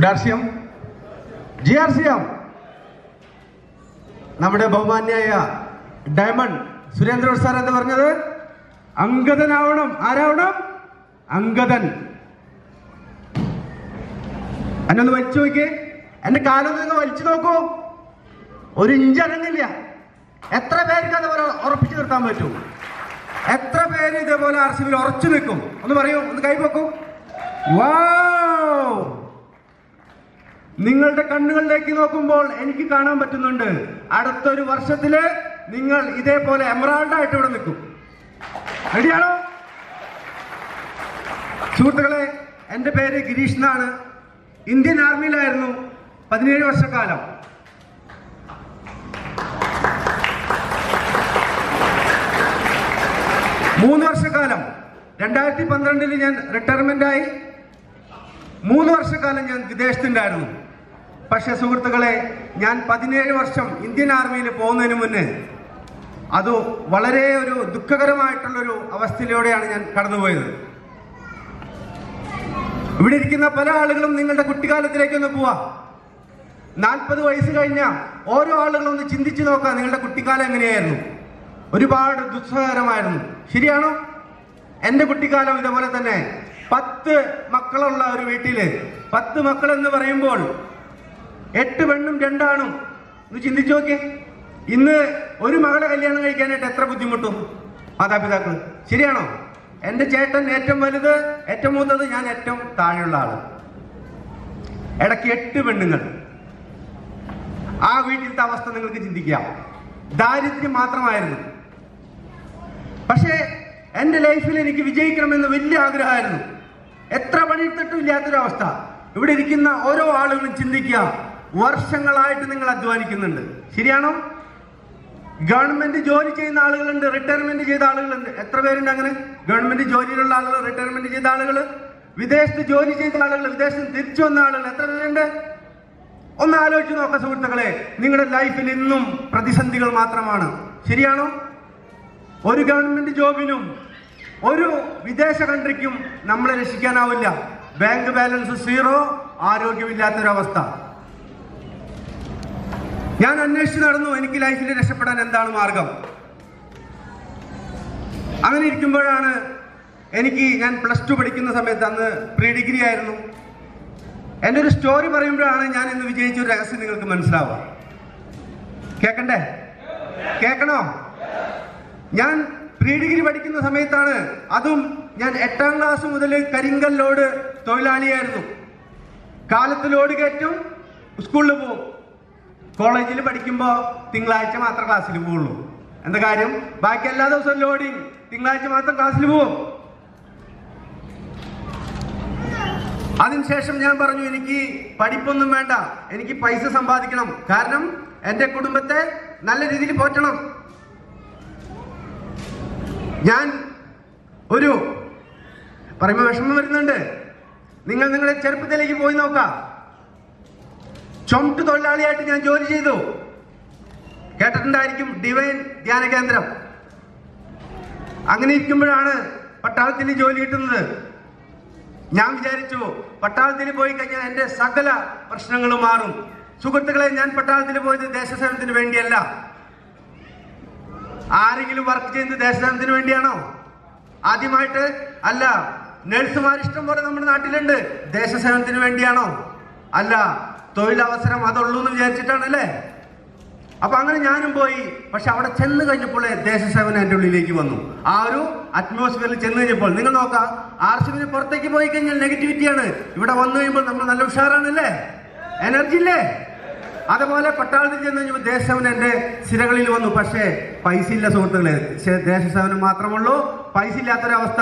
good R C M G R C M നമ്മുടെ ബഹുമാന്യായ diamond Surendran sir എന്താ പറഞ്ഞത് അങ്കദനാവണം ആരാവണം അങ്കദൻ എന്നൊന്ന് വലിച്ചു നോക്കിയേ എന്റെ കാലം നിന്ന് വലിച്ചു നോക്കൂ ഒരു ഇഞ്ച് അനങ്ങില്ല എത്ര പേർക്ക് അതുപോലെ ഉറപ്പിച്ചു നിർത്താൻ പറ്റും എത്ര പേര് ഇതേപോലെ ആർ സി ബിയിൽ ഉറച്ചു നിൽക്കും ഒന്ന് പറയൂ ഒന്ന് കൈവെക്കൂ വാ നിങ്ങളുടെ കണ്ണുകളിലേക്ക് നോക്കുമ്പോൾ എനിക്ക് കാണാൻ പറ്റുന്നുണ്ട് അടുത്തൊരു വർഷത്തില് നിങ്ങൾ ഇതേപോലെ എമറാൾഡ് ആയിട്ട് ഇവിടെ നിൽക്കും റെഡിയാണോ സുഹൃത്തുക്കളെ എൻ്റെ പേര് ഗിരീഷ് എന്നാണ് ഇന്ത്യൻ ആർമിയിലായിരുന്നു പതിനേഴ് വർഷക്കാലം മൂന്ന് വർഷക്കാലം രണ്ടായിരത്തി പന്ത്രണ്ടിൽ ഞാൻ റിട്ടയർമെന്റ് ആയി മൂന്ന് വർഷക്കാലം ഞാൻ വിദേശത്തുണ്ടായിരുന്നു പക്ഷെ സുഹൃത്തുക്കളെ ഞാൻ പതിനേഴ് വർഷം ഇന്ത്യൻ ആർമിയിൽ പോകുന്നതിന് മുന്നേ അത് വളരെ ഒരു ദുഃഖകരമായിട്ടുള്ളൊരു അവസ്ഥയിലൂടെയാണ് ഞാൻ കടന്നുപോയത് ഇവിടെ ഇരിക്കുന്ന പല ആളുകളും നിങ്ങളുടെ കുട്ടിക്കാലത്തിലേക്കൊന്ന് പോവാ നാൽപ്പത് വയസ്സ് കഴിഞ്ഞ ഓരോ ആളുകളും ഒന്ന് ചിന്തിച്ചു നോക്കാം നിങ്ങളുടെ കുട്ടിക്കാലം എങ്ങനെയായിരുന്നു ഒരുപാട് ദുസ്സഹകരമായിരുന്നു ശരിയാണോ എന്റെ കുട്ടിക്കാലം ഇതേപോലെ തന്നെ പത്ത് മക്കളുള്ള ഒരു വീട്ടില് പത്ത് മക്കൾ എന്ന് പറയുമ്പോൾ എട്ട് പെണ്ണും രണ്ടാണും ഒന്ന് ചിന്തിച്ചു നോക്കിയേ ഇന്ന് ഒരു മകളെ കല്യാണം കഴിക്കാനായിട്ട് എത്ര ബുദ്ധിമുട്ടും മാതാപിതാക്കൾ ശരിയാണോ എന്റെ ചേട്ടൻ ഏറ്റവും വലുത് ഏറ്റവും മൂത്തത് ഞാൻ ഏറ്റവും താഴെയുള്ള ആള് ഇടയ്ക്ക് എട്ട് പെണ്ണുങ്ങൾ ആ വീട്ടിലത്തെ അവസ്ഥ നിങ്ങൾക്ക് ചിന്തിക്കാം ദാരിദ്ര്യം മാത്രമായിരുന്നു പക്ഷേ എൻ്റെ ലൈഫിൽ എനിക്ക് വിജയിക്കണമെന്ന് വലിയ ആഗ്രഹമായിരുന്നു എത്ര പണിയെടുത്തിട്ടും ഇല്ലാത്തൊരു അവസ്ഥ ഇവിടെ ഇരിക്കുന്ന ഓരോ ആളുകളും ചിന്തിക്കുക വർഷങ്ങളായിട്ട് നിങ്ങൾ അധ്വാനിക്കുന്നുണ്ട് ശരിയാണോ ഗവൺമെന്റ് ജോലി ചെയ്യുന്ന ആളുകളുണ്ട് റിട്ടയർമെന്റ് ചെയ്ത ആളുകളുണ്ട് എത്ര പേരുണ്ട് അങ്ങനെ ഗവൺമെന്റ് ജോലിയിലുള്ള ആളുകൾ റിട്ടയർമെന്റ് ചെയ്ത ആളുകൾ വിദേശത്ത് ജോലി ചെയ്ത ആളുകൾ വിദേശത്ത് തിരിച്ചു വന്ന ആളുകൾ എത്ര പേരുണ്ട് ഒന്ന് ആലോചിച്ച് നോക്കാം സുഹൃത്തുക്കളെ നിങ്ങളുടെ ലൈഫിൽ ഇന്നും പ്രതിസന്ധികൾ മാത്രമാണ് ശരിയാണോ ഒരു ഗവൺമെന്റ് ജോബിനും ഒരു വിദേശ കൺട്രിക്കും നമ്മളെ രക്ഷിക്കാനാവില്ല ബാങ്ക് ബാലൻസ് സീറോ ആരോഗ്യമില്ലാത്തൊരവസ്ഥ ഞാൻ അന്വേഷിച്ച് നടന്നു എനിക്ക് ലൈഫിൽ രക്ഷപ്പെടാൻ എന്താണ് മാർഗം അങ്ങനെ ഇരിക്കുമ്പോഴാണ് എനിക്ക് ഞാൻ പ്ലസ് ടു പഠിക്കുന്ന സമയത്ത് അന്ന് പ്രീ ഡിഗ്രി ആയിരുന്നു എൻ്റെ ഒരു സ്റ്റോറി പറയുമ്പോഴാണ് ഞാൻ ഇന്ന് വിജയിച്ച ഒരു രഹസ്യം നിങ്ങൾക്ക് മനസ്സിലാവുക കേക്കണ്ടേ കേക്കണോ ഞാൻ പ്രീ ഡിഗ്രി പഠിക്കുന്ന സമയത്താണ് അതും ഞാൻ എട്ടാം ക്ലാസ് മുതൽ കരിങ്കൽ ലോഡ് തൊഴിലാളിയായിരുന്നു കാലത്ത് ലോഡ് കയറ്റും സ്കൂളിൽ പോകും കോളേജിൽ പഠിക്കുമ്പോൾ തിങ്കളാഴ്ച മാത്രം ക്ലാസ്സിൽ പോവുള്ളൂ എന്താ കാര്യം ബാക്കി എല്ലാ ദിവസവും ലോഡിങ് തിങ്കളാഴ്ച മാത്രം ക്ലാസ്സിൽ പോവും അതിനുശേഷം ഞാൻ പറഞ്ഞു എനിക്ക് പഠിപ്പൊന്നും വേണ്ട എനിക്ക് പൈസ സമ്പാദിക്കണം കാരണം എന്റെ കുടുംബത്തെ നല്ല രീതിയിൽ പോറ്റണം ഞാൻ ഒരു പറയുമ്പോൾ വിഷമം വരുന്നുണ്ട് നിങ്ങൾ നിങ്ങളുടെ ചെറുപ്പത്തിലേക്ക് പോയി നോക്കാം ചുമട്ട് തൊഴിലാളിയായിട്ട് ഞാൻ ജോലി ചെയ്തു കേട്ടിട്ടുണ്ടായിരിക്കും ഡിവൈൻ ധ്യാന കേന്ദ്രം അങ്ങനെ ഇരിക്കുമ്പോഴാണ് പട്ടാളത്തിൽ ജോലി കിട്ടുന്നത് ഞാൻ വിചാരിച്ചു പട്ടാളത്തിൽ പോയി കഴിഞ്ഞാൽ എന്റെ സകല പ്രശ്നങ്ങളും മാറും സുഹൃത്തുക്കളെ ഞാൻ പട്ടാളത്തിൽ പോയത് ദേശസേവനത്തിന് വേണ്ടിയല്ല ആരെങ്കിലും വർക്ക് ചെയ്യുന്നത് ദേശസേവനത്തിന് വേണ്ടിയാണോ ആദ്യമായിട്ട് അല്ല നഴ്സുമാർ ഇഷ്ടം പോലെ നമ്മുടെ നാട്ടിലുണ്ട് ദേശസേവനത്തിന് വേണ്ടിയാണോ അല്ല തൊഴിലവസരം അതുള്ളൂ എന്ന് വിചാരിച്ചിട്ടാണല്ലേ അപ്പൊ അങ്ങനെ ഞാനും പോയി പക്ഷെ അവിടെ ചെന്ന് കഴിഞ്ഞപ്പോൾ ദേശസേവനം എന്റെ ഉള്ളിലേക്ക് വന്നു ആ ഒരു അറ്റ്മോസ്ഫിയറിൽ ചെന്ന് കഴിഞ്ഞപ്പോൾ നിങ്ങൾ നോക്കാം ആർ സി ബിന് പുറത്തേക്ക് പോയി കഴിഞ്ഞാൽ നെഗറ്റിവിറ്റിയാണ് ഇവിടെ വന്നു കഴിയുമ്പോൾ നമ്മൾ നല്ല ഉഷാറാണല്ലേ എനർജി ഇല്ലേ അതുപോലെ പട്ടാളത്തിൽ ചെന്ന് കഴിഞ്ഞപ്പോൾ ദേശസേവനം എന്റെ സിരകളിൽ വന്നു പക്ഷേ പൈസ ഇല്ല സുഹൃത്തുക്കളെ പക്ഷേ ദേശസേവനം മാത്രമുള്ളൂ പൈസ ഇല്ലാത്തൊരവസ്ഥ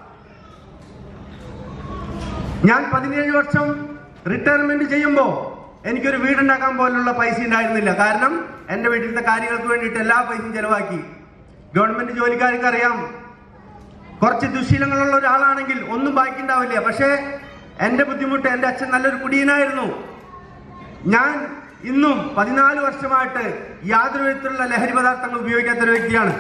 ഞാൻ പതിനേഴ് വർഷം റിട്ടയർമെന്റ് ചെയ്യുമ്പോൾ എനിക്കൊരു വീടുണ്ടാക്കാൻ പോലുള്ള പൈസ ഉണ്ടായിരുന്നില്ല കാരണം എന്റെ വീട്ടിലത്തെ കാര്യങ്ങൾക്ക് വേണ്ടിയിട്ട് എല്ലാ പൈസയും ചെലവാക്കി ഗവൺമെന്റ് ജോലിക്കാർക്ക് അറിയാം കുറച്ച് ദുശീലങ്ങളുള്ള ഒരാളാണെങ്കിൽ ഒന്നും ബാക്കി ഉണ്ടാവില്ല പക്ഷേ എന്റെ ബുദ്ധിമുട്ട് എന്റെ അച്ഛൻ നല്ലൊരു കുടിയനായിരുന്നു ഞാൻ ഇന്നും പതിനാല് വർഷമായിട്ട് യാതൊരു വിധത്തിലുള്ള ലഹരി പദാർത്ഥങ്ങൾ ഉപയോഗിക്കാത്ത ഒരു വ്യക്തിയാണ്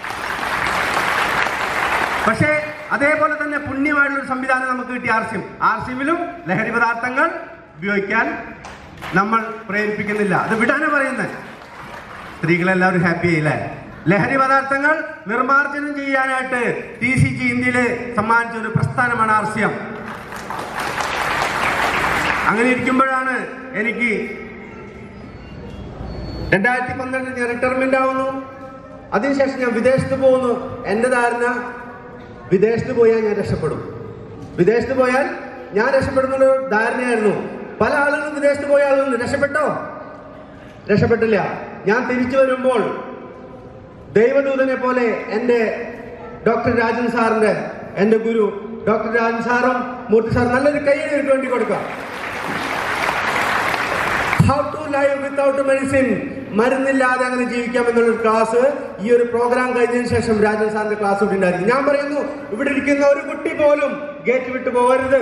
പക്ഷേ അതേപോലെ തന്നെ പുണ്യമായിട്ടുള്ള ഒരു സംവിധാനം നമുക്ക് കിട്ടി ആർ സിം ആർ സിമിലും ലഹരി പദാർത്ഥങ്ങൾ ഉപയോഗിക്കാൻ നമ്മൾ പ്രേരിപ്പിക്കുന്നില്ല അത് വിടാനാ പറയുന്നത് സ്ത്രീകളെല്ലാവരും ഹാപ്പി ആയില്ലേ ലഹരി പദാർത്ഥങ്ങൾ നിർമ്മാർജ്ജനം ചെയ്യാനായിട്ട് ടി സി ജി ഇന്ത്യയില് സമ്മാനിച്ച ഒരു പ്രസ്ഥാനമാണ് ആർ സി എം അങ്ങനെ ഇരിക്കുമ്പോഴാണ് എനിക്ക് രണ്ടായിരത്തി പന്ത്രണ്ടിൽ ഞാൻ റിട്ടയർമെന്റ് ആവുന്നു അതിനുശേഷം ഞാൻ വിദേശത്ത് പോകുന്നു എന്റെ ധാരണ വിദേശത്ത് പോയാൽ ഞാൻ രക്ഷപ്പെടും വിദേശത്ത് പോയാൽ ഞാൻ രക്ഷപ്പെടുന്നുള്ള ഒരു ധാരണയായിരുന്നു പല ആളുകളും വിദേശത്ത് പോയ ആളുകളുണ്ട് രക്ഷപ്പെട്ടോ രക്ഷപ്പെട്ടില്ല ഞാൻ തിരിച്ചു വരുമ്പോൾ ദൈവദൂതനെ പോലെ എൻ്റെ ഡോക്ടർ രാജൻ സാറിന്റെ എൻ്റെ ഗുരു ഡോക്ടർ രാജൻ സാറും മൂർത്തി സാർ നല്ലൊരു കൈയ്യടി എനിക്ക് വേണ്ടി കൊടുക്കാം how to live without medicine മരുന്നില്ലാതെ അങ്ങനെ ജീവിക്കാം എന്നുള്ളൊരു ക്ലാസ് ഈ ഒരു പ്രോഗ്രാം കഴിഞ്ഞതിന് ശേഷം രാജൻ സാറിന്റെ ക്ലാസ് ഇവിടെ ഉണ്ടായിരിക്കും ഞാൻ പറയുന്നു ഇവിടെ ഇരിക്കുന്ന ഒരു കുട്ടി പോലും ഗേറ്റ് വിട്ടു പോകരുത്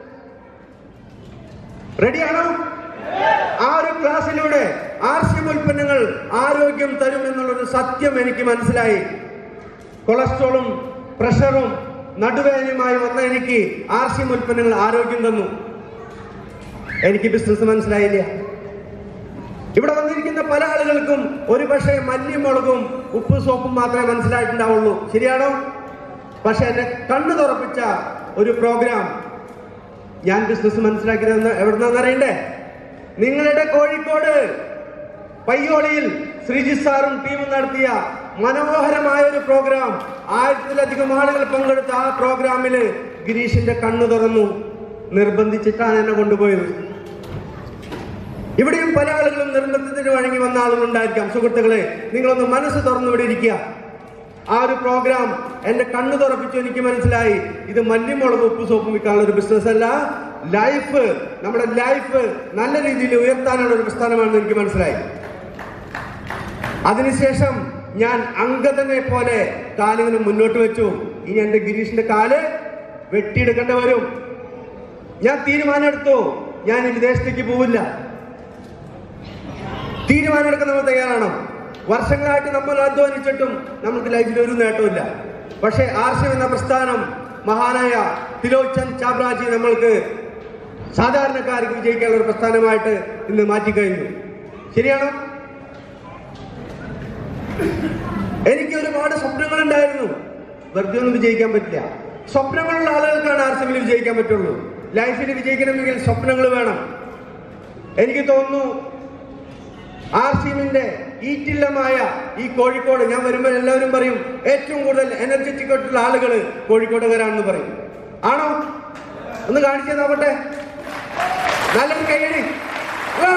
റെഡിയാണോ ആ ഒരു ക്ലാസ്സിലൂടെ ആർസ്യം ഉൽപ്പന്നങ്ങൾ ആരോഗ്യം തരും എന്നുള്ളൊരു സത്യം എനിക്ക് മനസ്സിലായി കൊളസ്ട്രോളും പ്രഷറും നടുവേദനയുമായി വന്ന എനിക്ക് ആർസ്യം ഉൽപ്പന്നങ്ങൾ ആരോഗ്യം തന്നു എനിക്ക് ബിസിനസ് മനസ്സിലായില്ല ഇവിടെ വന്നിരിക്കുന്ന പല ആളുകൾക്കും ഒരു പക്ഷേ മല്ലിമുളകും ഉപ്പ് സോപ്പും മാത്രമേ മനസ്സിലായിട്ടുണ്ടാവുള്ളൂ ശരിയാണോ പക്ഷെ എന്നെ കണ്ണു തുറപ്പിച്ച ഒരു പ്രോഗ്രാം ഞാൻ ബിസിനസ് മനസ്സിലാക്കിയതെന്ന് എവിടുന്നാന്ന് അറിയണ്ടേ നിങ്ങളുടെ കോഴിക്കോട് പയ്യോളിയിൽ ശ്രീജിത്ത് സാറും ടീമും നടത്തിയ മനോഹരമായ ഒരു പ്രോഗ്രാം ആയിരത്തിലധികം ആളുകൾ പങ്കെടുത്ത ആ പ്രോഗ്രാമില് ഗിരീഷിന്റെ കണ്ണു തുറന്നു നിർബന്ധിച്ചിട്ടാണ് എന്നെ കൊണ്ടുപോയത് ഇവിടെയും പല ആളുകളും നിർബന്ധത്തിന് വഴങ്ങി വന്ന ആളുകളുണ്ടായിരിക്കാം സുഹൃത്തുക്കളെ നിങ്ങളൊന്ന് മനസ്സ് തുറന്നു ഇവിടെ ഇരിക്കുക ആ ഒരു പ്രോഗ്രാം എന്റെ കണ്ണു തുറപ്പിച്ചു എനിക്ക് മനസ്സിലായി ഇത് മല്ലിമുളക് ഉപ്പ് സോപ്പ് വിൽക്കാനുള്ള ഒരു ബിസിനസ് അല്ല ലൈഫ് നമ്മുടെ ലൈഫ് നല്ല രീതിയിൽ ഉയർത്താനുള്ള ഒരു പ്രസ്ഥാനമാണെന്ന് എനിക്ക് മനസ്സിലായി അതിനുശേഷം ഞാൻ അങ്കദനെ പോലെ കാലിങ്ങനെ മുന്നോട്ട് വെച്ചു ഇനി എന്റെ ഗിരീഷിന്റെ കാല് വെട്ടിയെടുക്കേണ്ടി വരും ഞാൻ തീരുമാനമെടുത്തു ഞാൻ ഈ വിദേശത്തേക്ക് പോവില്ല തീരുമാനമെടുക്കാൻ നമ്മൾ തയ്യാറാണോ വർഷങ്ങളായിട്ട് നമ്മൾ അധ്വാനിച്ചിട്ടും നമുക്ക് ലൈഫിൽ ഒരു നേട്ടമില്ല പക്ഷേ ആർഷം എന്ന പ്രസ്ഥാനം മഹാനായ തിലോച്ചൻ ചാബ്രാജി നമ്മൾക്ക് സാധാരണക്കാർക്ക് വിജയിക്കാനുള്ള ഒരു പ്രസ്ഥാനമായിട്ട് ഇന്ന് മാറ്റിക്കഴിഞ്ഞു ശരിയാണോ എനിക്ക് ഒരുപാട് സ്വപ്നങ്ങളുണ്ടായിരുന്നു വെറുതെ ഒന്നും വിജയിക്കാൻ പറ്റില്ല സ്വപ്നങ്ങളുള്ള ആളുകൾക്കാണ് ആർസമിൽ വിജയിക്കാൻ പറ്റുള്ളൂ ലൈഫിൽ വിജയിക്കണമെങ്കിൽ സ്വപ്നങ്ങൾ വേണം എനിക്ക് തോന്നുന്നു ആർ സിമിന്റെ ഈറ്റില്ലമായ ഈ കോഴിക്കോട് ഞാൻ വരുമ്പോൾ എല്ലാവരും പറയും ഏറ്റവും കൂടുതൽ എനർജറ്റിക് ആയിട്ടുള്ള ആളുകൾ കോഴിക്കോടുകാരാണെന്ന് പറയും ആണോ ഒന്ന് കാണിച്ചു നോക്കട്ടെ നല്ലൊരു കൈയടി ഓ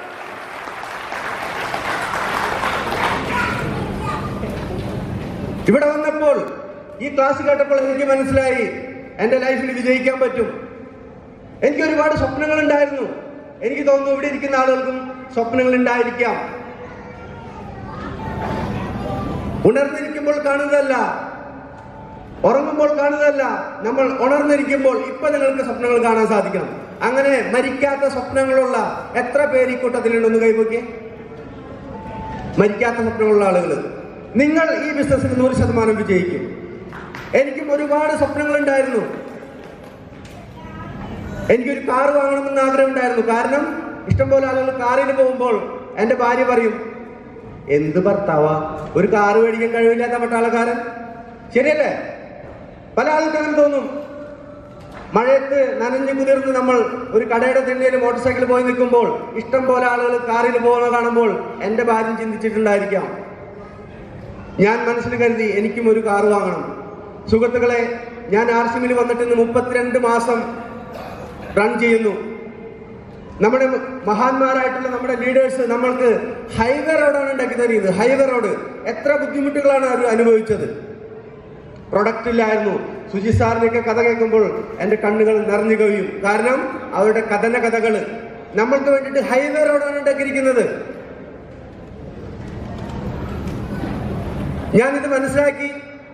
ഇവിടെ വന്നപ്പോൾ ഈ ക്ലാസ് കേട്ടപ്പോൾ എനിക്ക് മനസ്സിലായി എന്റെ ലൈഫിൽ വിജയിക്കാൻ പറ്റും എനിക്ക് ഒരുപാട് സ്വപ്നങ്ങൾ ഉണ്ടായിരുന്നു എനിക്ക് തോന്നുന്നു ഇവിടെ ഇരിക്കുന്ന ആളുകൾക്കും സ്വപ്നങ്ങൾ ഉണ്ടായിരിക്കാം ഉണർന്നിരിക്കുമ്പോൾ കാണുന്നതല്ല ഉറങ്ങുമ്പോൾ കാണുന്നതല്ല നമ്മൾ ഉണർന്നിരിക്കുമ്പോൾ ഇപ്പൊ നിങ്ങൾക്ക് സ്വപ്നങ്ങൾ കാണാൻ സാധിക്കണം അങ്ങനെ മരിക്കാത്ത സ്വപ്നങ്ങളുള്ള എത്ര പേര് ഈ കൂട്ടത്തിലുണ്ടെന്ന് കൈവയ്ക്കേ മരിക്കാത്ത സ്വപ്നമുള്ള ആളുകൾ നിങ്ങൾ ഈ ബിസിനസ്സിൽ നൂറ് ശതമാനം വിജയിക്കും എനിക്കും ഒരുപാട് സ്വപ്നങ്ങൾ ഉണ്ടായിരുന്നു എനിക്കൊരു കാർ വാങ്ങണമെന്ന് ആഗ്രഹം ഉണ്ടായിരുന്നു കാരണം ഇഷ്ടംപോലെ ആളുകൾ കാറിൽ പോകുമ്പോൾ എൻ്റെ ഭാര്യ പറയും എന്ത് ഭർത്താവാ ഒരു കാർ മേടിക്കാൻ കഴിവില്ലാത്ത പട്ടാളക്കാരൻ ശരിയല്ലേ പല ആൾക്കും അങ്ങനെ തോന്നും മഴയത്ത് നനഞ്ഞു കുതിർന്ന് നമ്മൾ ഒരു കടയുടെ തിണ്ണയിൽ മോട്ടോർ സൈക്കിൾ പോയി നിൽക്കുമ്പോൾ ഇഷ്ടം പോലെ ആളുകൾ കാറിൽ പോകുന്ന കാണുമ്പോൾ എൻ്റെ ഭാര്യ ചിന്തിച്ചിട്ടുണ്ടായിരിക്കാം ഞാൻ മനസ്സിൽ കരുതി എനിക്കും ഒരു കാർ വാങ്ങണം സുഹൃത്തുക്കളെ ഞാൻ ആർസിമിൽ വന്നിട്ട് ഇന്ന് മുപ്പത്തിരണ്ട് മാസം റൺ ചെയ്യുന്നു നമ്മുടെ മഹാന്മാരായിട്ടുള്ള നമ്മുടെ ലീഡേഴ്സ് നമ്മൾക്ക് ഹൈവേ റോഡാണ് ഉണ്ടാക്കി തരുന്നത് ഹൈവേ റോഡ് എത്ര ബുദ്ധിമുട്ടുകളാണ് അവർ അനുഭവിച്ചത് പ്രൊഡക്റ്റ് ഇല്ലായിരുന്നു സുജി സാറിനെയൊക്കെ കഥ കേൾക്കുമ്പോൾ എൻ്റെ കണ്ണുകൾ നിറഞ്ഞു കവിയും കാരണം അവരുടെ കഥന കഥകൾ നമ്മൾക്ക് വേണ്ടിയിട്ട് ഹൈവേ റോഡാണ് ഉണ്ടാക്കിയിരിക്കുന്നത് ഞാനിത് മനസ്സിലാക്കി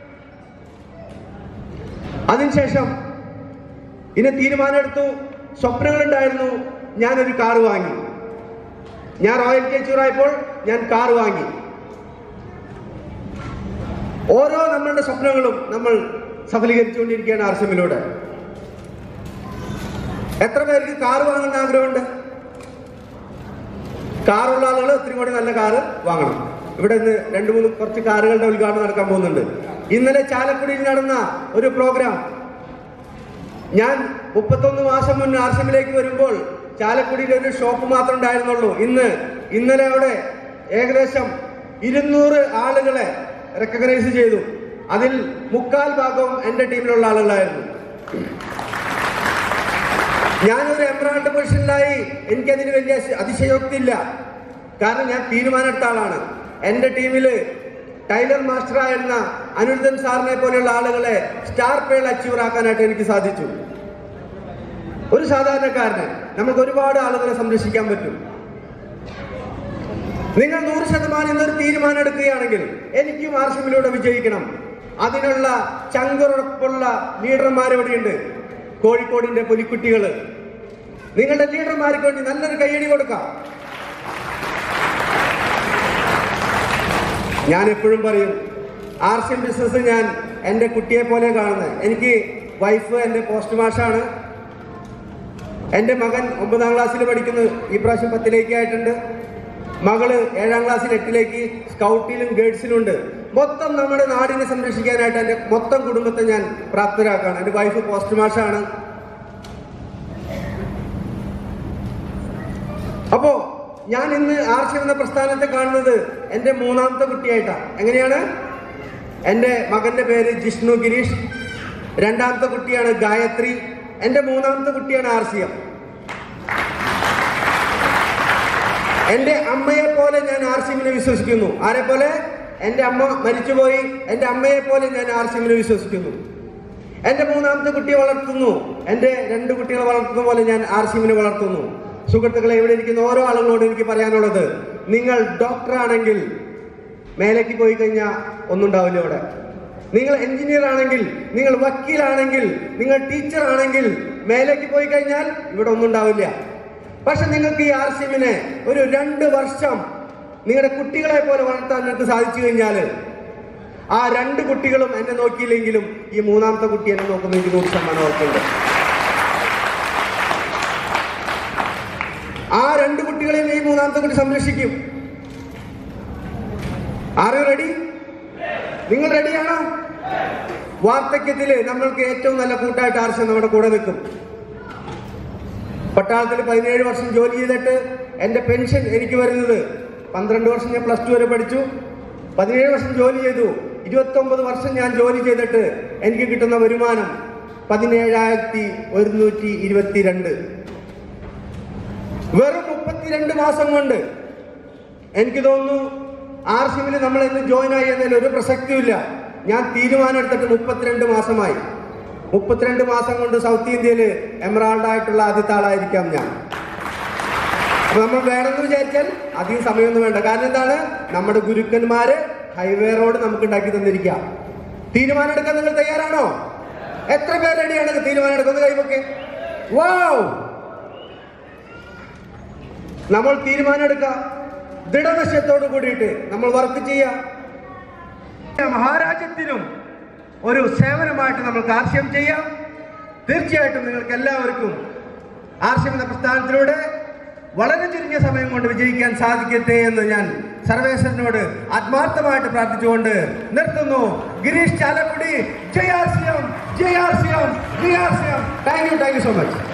അതിനുശേഷം ഇനി തീരുമാനമെടുത്തു സ്വപ്നങ്ങളുണ്ടായിരുന്നു ഞാനൊരു കാർ വാങ്ങി ഞാൻ റോയൽ ടീച്ചറായപ്പോൾ ഞാൻ കാർ വാങ്ങി ഓരോ നമ്മളുടെ സ്വപ്നങ്ങളും നമ്മൾ സഫലീകരിച്ചുകൊണ്ടിരിക്കുകയാണ് ആർസമിലൂടെ എത്ര പേർക്ക് കാറ് വാങ്ങുന്ന ആഗ്രഹമുണ്ട് കാറുള്ള ആളുകൾ ഒത്തിരി കൂടി നല്ല കാറ് വാങ്ങണം ഇവിടെ ഇന്ന് രണ്ട് മൂന്ന് കുറച്ച് കാറുകളുടെ ഉദ്ഘാടനം നടക്കാൻ പോകുന്നുണ്ട് ഇന്നലെ ചാലക്കുടിയിൽ നടന്ന ഒരു പ്രോഗ്രാം ഞാൻ മുപ്പത്തൊന്ന് മാസം മുന്നേ ആർഷമിലേക്ക് വരുമ്പോൾ ചാലക്കുടിയിൽ ഒരു ഷോപ്പ് മാത്രമേ ഉണ്ടായിരുന്നുള്ളൂ ഇന്ന് ഇന്നലെ അവിടെ ഏകദേശം ഇരുന്നൂറ് ആളുകളെ റെക്കഗ്നൈസ് ചെയ്തു അതിൽ മുക്കാൽ ഭാഗവും എന്റെ ടീമിലുള്ള ആളുകളായിരുന്നു ഞാനൊരു എംബ്രാൾഡ് പൊസിഷനിലായി എനിക്കതിന് വലിയ അതിശയോക്തി ഇല്ല കാരണം ഞാൻ തീരുമാനമെടുത്ത ആളാണ് എന്റെ ടീമില് ടൈലർ മാസ്റ്റർ ആയിരുന്ന അനിരുദ്ധൻ സാറിനെ പോലെയുള്ള ആളുകളെ സ്റ്റാർ പേൾ അച്ചീവർ ആക്കാനായിട്ട് എനിക്ക് സാധിച്ചു ഒരു സാധാരണക്കാരന് നമുക്ക് ഒരുപാട് ആളുകളെ സംരക്ഷിക്കാൻ പറ്റും നിങ്ങൾ നൂറ് ശതമാനം എന്നൊരു തീരുമാനം എടുക്കുകയാണെങ്കിൽ എനിക്കും ആർഷമിലൂടെ വിജയിക്കണം അതിനുള്ള ചങ്കുറപ്പുള്ള ലീഡർമാർ ഇവിടെയുണ്ട് കോഴിക്കോടിന്റെ പുലിക്കുട്ടികള് നിങ്ങളുടെ ലീഡർമാർക്ക് വേണ്ടി നല്ലൊരു കയ്യടി കൊടുക്കാം ഞാൻ എപ്പോഴും പറയും ആർഷ്യൻ ബിസിനസ് ഞാൻ എൻ്റെ കുട്ടിയെ പോലെ കാണുന്നത് എനിക്ക് വൈഫ് എൻ്റെ പോസ്റ്റ് മാഷാണ് എൻ്റെ മകൻ ഒമ്പതാം ക്ലാസ്സിൽ പഠിക്കുന്നു ഈ പ്രാവശ്യം പത്തിലേക്ക് ആയിട്ടുണ്ട് മകള് ഏഴാം ക്ലാസ്സിൽ എട്ടിലേക്ക് സ്കൗട്ടിലും ഗേഡ്സിലും ഉണ്ട് മൊത്തം നമ്മുടെ നാടിനെ സംരക്ഷിക്കാനായിട്ട് എൻ്റെ മൊത്തം കുടുംബത്തെ ഞാൻ പ്രാപ്തരാക്കാണ് എൻ്റെ വൈഫ് പോസ്റ്റ് മാഷാണ് അപ്പോ ഞാൻ ഇന്ന് ആർഷി എന്ന പ്രസ്ഥാനത്തെ കാണുന്നത് എന്റെ മൂന്നാമത്തെ കുട്ടിയായിട്ടാണ് എങ്ങനെയാണ് എന്റെ മകന്റെ പേര് ജിഷ്ണു ഗിരീഷ് രണ്ടാമത്തെ കുട്ടിയാണ് ഗായത്രി എന്റെ മൂന്നാമത്തെ കുട്ടിയാണ് ആർസിയം എന്റെ അമ്മയെ പോലെ ഞാൻ ആർസിമിനെ വിശ്വസിക്കുന്നു ആരെ പോലെ എന്റെ അമ്മ മരിച്ചുപോയി എന്റെ അമ്മയെ പോലെ ഞാൻ ആർസിമിനെ വിശ്വസിക്കുന്നു എന്റെ മൂന്നാമത്തെ കുട്ടിയെ വളർത്തുന്നു എന്റെ രണ്ട് കുട്ടികളെ വളർത്തുന്ന പോലെ ഞാൻ ആർസിമിനെ വളർത്തുന്നു സുഹൃത്തുക്കളെ ഇവിടെ ഇരിക്കുന്ന ഓരോ ആളുകളോട് എനിക്ക് പറയാനുള്ളത് നിങ്ങൾ ഡോക്ടർ ആണെങ്കിൽ മേലേക്ക് പോയി കഴിഞ്ഞാൽ ഒന്നും ഉണ്ടാവില്ല ഇവിടെ നിങ്ങൾ എഞ്ചിനീയർ ആണെങ്കിൽ നിങ്ങൾ വക്കീലാണെങ്കിൽ നിങ്ങൾ ടീച്ചർ ആണെങ്കിൽ മേലേക്ക് പോയി കഴിഞ്ഞാൽ ഇവിടെ ഒന്നും ഉണ്ടാവില്ല പക്ഷെ നിങ്ങൾക്ക് ഈ ആർ സി എമ്മിനെ ഒരു രണ്ട് വർഷം നിങ്ങളുടെ കുട്ടികളെ പോലെ വളർത്താൻ നിങ്ങൾക്ക് സാധിച്ചു കഴിഞ്ഞാൽ ആ രണ്ട് കുട്ടികളും എന്നെ നോക്കിയില്ലെങ്കിലും ഈ മൂന്നാമത്തെ കുട്ടി എന്നെ നോക്കുന്ന എനിക്ക് നൂറ് ശതമാനം ഉറപ്പുണ്ട് ആ രണ്ട് കുട്ടികളെയും ഈ മൂന്നാമത്തെ കുട്ടി സംരക്ഷിക്കും ആരോ റെഡി നിങ്ങൾ റെഡിയാണോ വാർദ്ധക്യത്തില് നമ്മൾക്ക് ഏറ്റവും നല്ല കൂട്ടായിട്ട് ആർഷം നമ്മുടെ കൂടെ നിൽക്കും പട്ടാളത്തിൽ പതിനേഴ് വർഷം ജോലി ചെയ്തിട്ട് എന്റെ പെൻഷൻ എനിക്ക് വരുന്നത് പന്ത്രണ്ട് വർഷം ഞാൻ പ്ലസ് ടു വരെ പഠിച്ചു പതിനേഴ് വർഷം ജോലി ചെയ്തു ഇരുപത്തി ഒമ്പത് വർഷം ഞാൻ ജോലി ചെയ്തിട്ട് എനിക്ക് കിട്ടുന്ന വരുമാനം പതിനേഴായിരത്തി ഒരുന്നൂറ്റി ഇരുപത്തിരണ്ട് വെറും മുപ്പത്തിരണ്ട് മാസം കൊണ്ട് എനിക്ക് തോന്നുന്നു ആർ സിമിൽ നമ്മൾ ഇന്ന് ജോയിൻ ആയി എന്നതിൽ ഒരു പ്രസക്തിയില്ല ഞാൻ തീരുമാനം എടുത്തിട്ട് മുപ്പത്തിരണ്ട് മാസമായി മുപ്പത്തിരണ്ട് മാസം കൊണ്ട് സൗത്ത് ഇന്ത്യയിൽ എമറാൾഡ് ആയിട്ടുള്ള ആദ്യത്തെ ആളായിരിക്കാം ഞാൻ അപ്പൊ നമ്മൾ വേണമെന്ന് വിചാരിച്ചാൽ അധികം സമയമൊന്നും വേണ്ട കാരണം എന്താണ് നമ്മുടെ ഗുരുക്കന്മാര് ഹൈവേ റോഡ് നമുക്ക് ഉണ്ടാക്കി തന്നിരിക്കാം തീരുമാനം എടുക്കാൻ നിങ്ങൾ തയ്യാറാണോ എത്ര പേർ റെഡിയാണ് തീരുമാനം എടുക്കുന്നത് കൈവക്കെ വാവ് നമ്മൾ തീരുമാനമെടുക്കാം ദൃഢനിശ്ചയത്തോട് കൂടിയിട്ട് നമ്മൾ വർക്ക് ചെയ്യാം മഹാരാജ്യത്തിനും ഒരു സേവനമായിട്ട് നമുക്ക് ആർഷ്യം ചെയ്യാം തീർച്ചയായിട്ടും നിങ്ങൾക്ക് എല്ലാവർക്കും ആർഷ്യം എന്ന പ്രസ്ഥാനത്തിലൂടെ വളരെ ചുരുങ്ങിയ സമയം കൊണ്ട് വിജയിക്കാൻ സാധിക്കട്ടെ എന്ന് ഞാൻ സർവേശ്വരനോട് ആത്മാർത്ഥമായിട്ട് പ്രാർത്ഥിച്ചുകൊണ്ട് നിർത്തുന്നു ഗിരീഷ് ചാലക്കുടി ജയ ആർ സി എം ജയ ആർ സി എം ജയ R C M thank you thank you so much